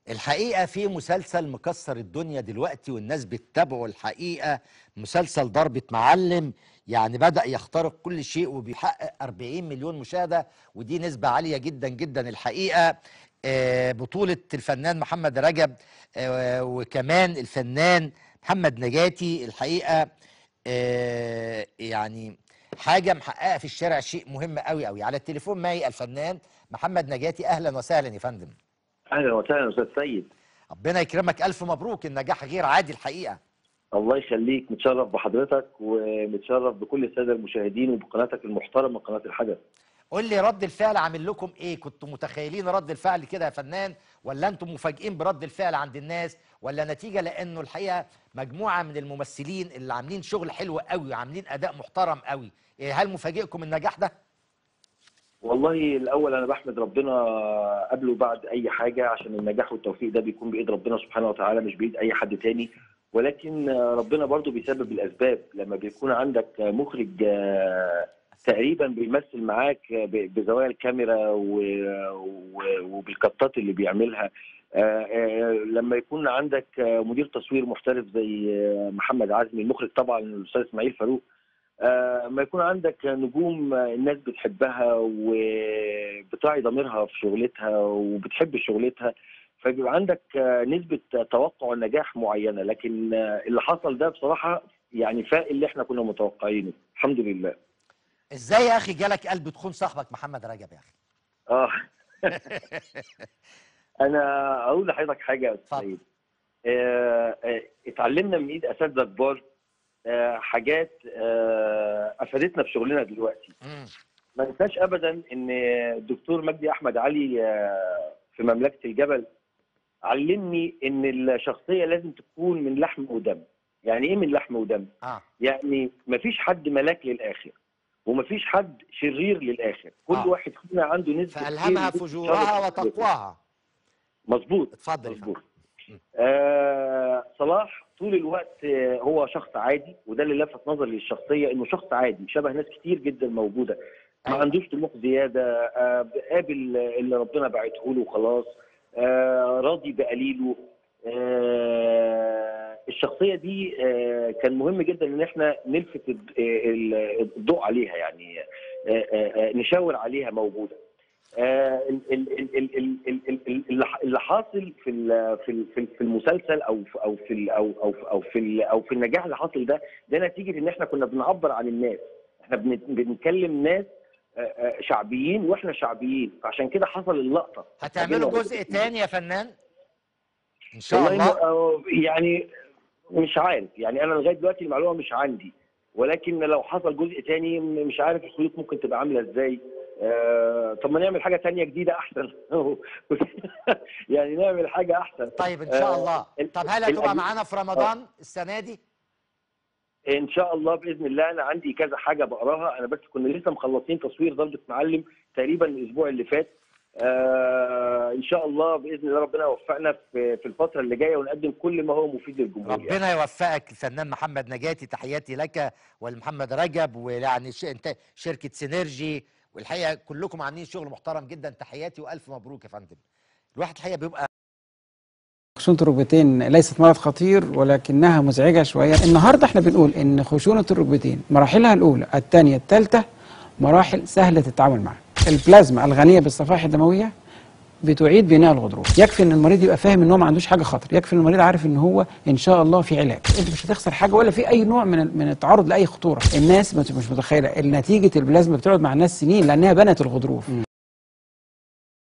الحقيقة في مسلسل مكسر الدنيا دلوقتي والناس بتتابعه الحقيقة مسلسل ضربة معلم يعني بدأ يخترق كل شيء وبيحقق 40 مليون مشاهدة ودي نسبة عالية جدا جدا الحقيقة آه، بطولة الفنان محمد رجب آه، وكمان الفنان محمد نجاتي الحقيقة آه، يعني حاجة محققة في الشارع شيء مهم قوي قوي على التليفون معي الفنان محمد نجاتي أهلا وسهلا يا فندم اهلا وسهلا استاذ سيد ربنا يكرمك ألف مبروك النجاح غير عادي الحقيقة الله يخليك متشرف بحضرتك ومتشرف بكل الساده المشاهدين وبقناتك المحترمه قناه الحدث قول لي رد الفعل عامل لكم ايه كنتوا متخيلين رد الفعل كده يا فنان ولا انتم مفاجئين برد الفعل عند الناس ولا نتيجة لانه الحقيقة مجموعة من الممثلين اللي عاملين شغل حلو قوي وعاملين اداء محترم قوي إيه هل مفاجئكم النجاح ده والله الاول انا بحمد ربنا قبل وبعد اي حاجه عشان النجاح والتوفيق ده بيكون بايد ربنا سبحانه وتعالى مش بايد اي حد تاني ولكن ربنا برضو بيسبب الاسباب لما بيكون عندك مخرج آه، تقريبا بيمثل معاك ب- بزوايا الكاميرا و- و- وبالكتات اللي بيعملها آه، آه، لما يكون عندك آه، مدير تصوير محترف زي آه، محمد عزمي المخرج طبعا الاستاذ اسماعيل فاروق آه، ما يكون عندك نجوم آه، الناس بتحبها وبتراعي ضميرها في شغلتها وبتحب شغلتها فبيبقى عندك آه، نسبة توقع نجاح معينة لكن آه، اللي حصل ده بصراحة يعني فاق اللي احنا كنا متوقعينه الحمد لله ازاي يا اخي جالك قلب تخون صاحبك محمد رجب يا اخي اه انا اقول لحضرتك حاجه يا اتفضل. استاذ سيد آه، آه، اتعلمنا من ايد اساتذه كبار آه، حاجات آه، افادتنا في شغلنا دلوقتي مم. ما انساش ابدا ان الدكتور مجدي احمد علي آه، في مملكه الجبل علمني ان الشخصيه لازم تكون من لحم ودم يعني ايه من لحم ودم اه يعني مفيش حد ملاك للاخر ومفيش حد شرير للاخر كل آه. واحد فينا عنده نسبه فالهمها خير ونسبة فجورها شر. وتقواها مظبوط اتفضل يا مظبوط فندم. آه صلاح طول الوقت آه، هو شخص عادي وده اللي لفت نظري للشخصيه انه شخص عادي شبه ناس كتير جدا موجوده ما أيوة. عندوش طموح زياده آه قابل اللي ربنا بعته له وخلاص آه راضي بقليله آه الشخصيه دي آه كان مهم جدا ان احنا نلفت الض- ال- الضوء عليها يعني آه آه آه نشاور عليها موجوده آه، ال- ال- ال- ال- ال- ال- ال- ال- اللي ح- اللي حاصل في ال- في ال- في ال- في المسلسل او في او في ال- او او في- او في ال- او في النجاح اللي حاصل ده ده نتيجه ان احنا كنا بنعبر عن الناس احنا بن- بنتكلم ناس آه، آه، شعبيين واحنا شعبيين فعشان كده حصل اللقطه هتعملوا جزء تاني يا فنان ان شاء والله الله آه، يعني مش عارف يعني انا لغايه دلوقتي المعلومه مش عندي ولكن لو حصل جزء تاني م- مش عارف الخيوط ممكن تبقى عامله ازاي آه طب ما نعمل حاجه تانية جديده احسن يعني نعمل حاجه احسن طيب ان شاء آه، الله ال- طب هل هتبقى الأجي- معانا في رمضان السنه دي ان شاء الله باذن الله انا عندي كذا حاجه بقراها انا بس كنا لسه مخلصين تصوير ضربه معلم تقريبا الاسبوع اللي فات آه ان شاء الله باذن الله ربنا يوفقنا في في الفتره اللي جايه ونقدم كل ما هو مفيد للجمهور يعني. ربنا يوفقك الفنان محمد نجاتي تحياتي لك ولمحمد رجب ويعني ش... انت شركه سينرجي والحقيقه كلكم عاملين شغل محترم جدا تحياتي والف مبروك يا فندم الواحد الحقيقه بيبقى خشونة الركبتين ليست مرض خطير ولكنها مزعجة شوية النهاردة احنا بنقول ان خشونة الركبتين مراحلها الأولى الثانية الثالثة مراحل سهلة التعامل معها البلازما الغنية بالصفائح الدموية بتعيد بناء الغضروف يكفي ان المريض يبقى فاهم ان هو ما عندوش حاجه خطر يكفي ان المريض عارف ان هو ان شاء الله في علاج انت مش هتخسر حاجه ولا في اي نوع من من التعرض لاي خطوره الناس مش مش متخيله نتيجه البلازما بتقعد مع الناس سنين لانها بنت الغضروف